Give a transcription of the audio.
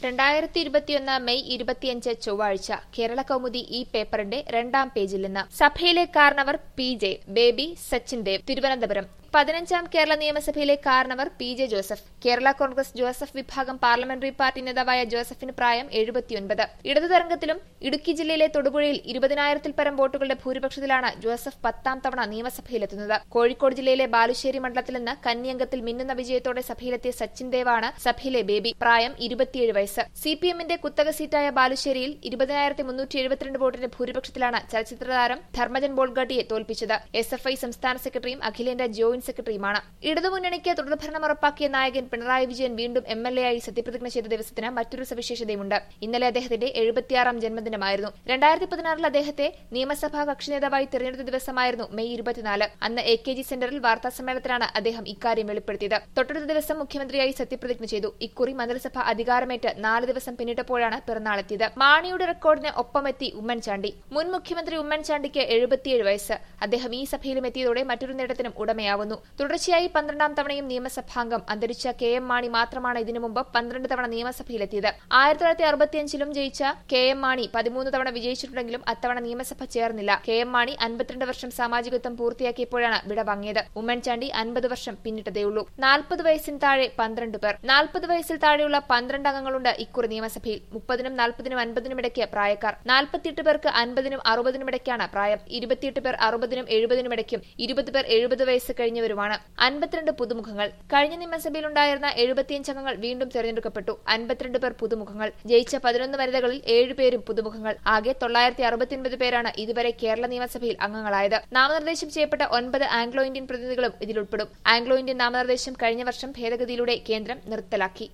രണ്ടായിരത്തി ഇരുപത്തിയൊന്ന് മെയ് ഇരുപത്തിയഞ്ച് ചൊവ്വാഴ്ച കേരള കൗമുദി ഈ പേപ്പറിന്റെ രണ്ടാം പേജിൽ നിന്ന് സഭയിലെ കാരണവർ പി ജെ ബേബി സച്ചിൻ ദേവ് തിരുവനന്തപുരം പതിനഞ്ചാം കേരള നിയമസഭയിലെ കാരണവർ പി ജെ ജോസഫ് കേരള കോൺഗ്രസ് ജോസഫ് വിഭാഗം പാർലമെന്ററി പാർട്ടി നേതാവായ ജോസഫിന് പ്രായം എഴുപത്തിയൊൻപത് ഇടതു തരംഗത്തിലും ഇടുക്കി ജില്ലയിലെ തൊടുപുഴയിൽ ഇരുപതിനായിരത്തിൽ പരം വോട്ടുകളുടെ ഭൂരിപക്ഷത്തിലാണ് ജോസഫ് പത്താം തവണ നിയമസഭയിലെത്തുന്നത് കോഴിക്കോട് ജില്ലയിലെ ബാലുശ്ശേരി മണ്ഡലത്തിൽ നിന്ന് കന്നിയംഗത്തിൽ മിന്നുന്ന വിജയത്തോടെ സഭയിലെത്തിയ സച്ചിൻ ദേവാണ് സഭയിലെ ബേബി പ്രായം ഇരുപത്തിയേഴ് വയസ്സ് സി പി എമ്മിന്റെ കുത്തക സീറ്റായ ബാലുശ്ശേരിയിൽ ഇരുപതിനായിരത്തി മുന്നൂറ്റി എഴുപത്തിരണ്ട് വോട്ടിന്റെ ഭൂരിപക്ഷത്തിലാണ് ചലച്ചിത്ര താരം ധർമ്മജൻ ബോൾഗാട്ടിയെ തോൽപ്പിച്ചത് എസ് എഫ് ഐ സംസ്ഥാന സെക്രട്ടറിയും അഖിലേന്ത്യാ ജോയിന്റ് സെക്രട്ടറിയുമാണ് ഇടതുമുന്നണിക്ക് തുടർഭരണം ഉറപ്പാക്കിയ നായകൻ പിണറായി വിജയൻ വീണ്ടും എം എൽ എ ആയി സത്യപ്രതിജ്ഞ ചെയ്ത ദിവസത്തിന് മറ്റൊരു സവിശേഷതയുമുണ്ട് ഇന്നലെ അദ്ദേഹത്തിന്റെ എഴുപത്തിയാറാം ജന്മദിനമായിരുന്നു രണ്ടായിരത്തി പതിനാറിൽ അദ്ദേഹത്തെ നിയമസഭാ കക്ഷി നേതാവായി തിരഞ്ഞെടുത്ത ദിവസമായിരുന്നു മെയ് ഇരുപത്തിനാല് അന്ന് എ കെ ജി സെന്ററിൽ വാർത്താസമ്മേളനത്തിലാണ് അദ്ദേഹം ഇക്കാര്യം വെളിപ്പെടുത്തിയത് തൊട്ടടുത്ത ദിവസം മുഖ്യമന്ത്രിയായി സത്യപ്രതിജ്ഞ ചെയ്തു ഇക്കുറി മന്ത്രിസഭ അധികാരമേറ്റ് നാല് ദിവസം പിന്നിട്ടപ്പോഴാണ് പിറന്നാളെത്തിയത് മാണിയുടെ റെക്കോർഡിന് ഒപ്പമെത്തി ഉമ്മൻചാണ്ടി മുൻ മുഖ്യമന്ത്രി ഉമ്മൻചാണ്ടിക്ക് എഴുപത്തിയേഴ് വയസ്സ് അദ്ദേഹം ഈ സഭയിലും എത്തിയതോടെ മറ്റൊരു നേട്ടത്തിനും ഉടമയാവുന്നു തുടർച്ചയായി പന്ത്രണ്ടാം തവണയും നിയമസഭാംഗം അന്തരിച്ച കെ എം മാണി മാത്രമാണ് ഇതിനു മുമ്പ് പന്ത്രണ്ട് തവണ നിയമസഭയിലെത്തിയത് ആയിരത്തി തൊള്ളായിരത്തി അറുപത്തിയഞ്ചിലും ജയിച്ച കെ എം മാണി പതിമൂന്ന് തവണ വിജയിച്ചിട്ടുണ്ടെങ്കിലും അത്തവണ നിയമസഭ ചേർന്നില്ല കെ എം മാണി അൻപത്തിരണ്ട് വർഷം സാമാജികത്വം പൂർത്തിയാക്കിയപ്പോഴാണ് വിട വാങ്ങിയത് ഉമ്മൻചാണ്ടി അൻപത് വർഷം പിന്നിട്ടതേയുള്ളൂ നാൽപ്പത് വയസ്സിന് താഴെ പന്ത്രണ്ട് പേർ നാൽപ്പത് വയസ്സിൽ താഴെയുള്ള പന്ത്രണ്ട് അംഗങ്ങളുണ്ട് ഇക്കുറി നിയമസഭയിൽ മുപ്പതിനും നാൽപ്പതിനും അൻപതിനും ഇടയ്ക്ക് പ്രായക്കാർ നാൽപ്പത്തിയെട്ട് പേർക്ക് അൻപതിനും അറുപതിനും ഇടയ്ക്കാണ് പ്രായം ഇരുപത്തിയെട്ട് പേർ അറുപതിനും എഴുപതിനും ഇടയ്ക്കും ഇരുപത് പേർ എഴുപത് വയസ്സ് കഴിഞ്ഞവരുമാണ് അൻപത്തിരണ്ട് പുതുമുഖങ്ങൾ കഴിഞ്ഞ നിയമസഭയിലുണ്ടായിരുന്ന എഴുപത്തിയഞ്ച് അംഗങ്ങൾ വീണ്ടും തെരഞ്ഞെടുക്കപ്പെട്ടു അൻപത്തിരണ്ട് പേർ പുതുമുഖങ്ങൾ ജയിച്ച പതിനൊന്ന് വനിതകളിൽ ഏഴുപേരും പുതുമുഖങ്ങൾ ആകെ തൊള്ളായിരത്തി അറുപത്തിയൊൻപത് പേരാണ് ഇതുവരെ കേരള നിയമസഭയിൽ അംഗങ്ങളായത് നാമനിർദ്ദേശം ചെയ്യപ്പെട്ട ഒൻപത് ആംഗ്ലോ ഇന്ത്യൻ പ്രതിനിധികളും ഇതിലുൾപ്പെടും ആംഗ്ലോ ഇന്ത്യൻ നാമനിർദ്ദേശം കഴിഞ്ഞ വർഷം ഭേദഗതിയിലൂടെ കേന്ദ്രം നിർത്തലാക്കി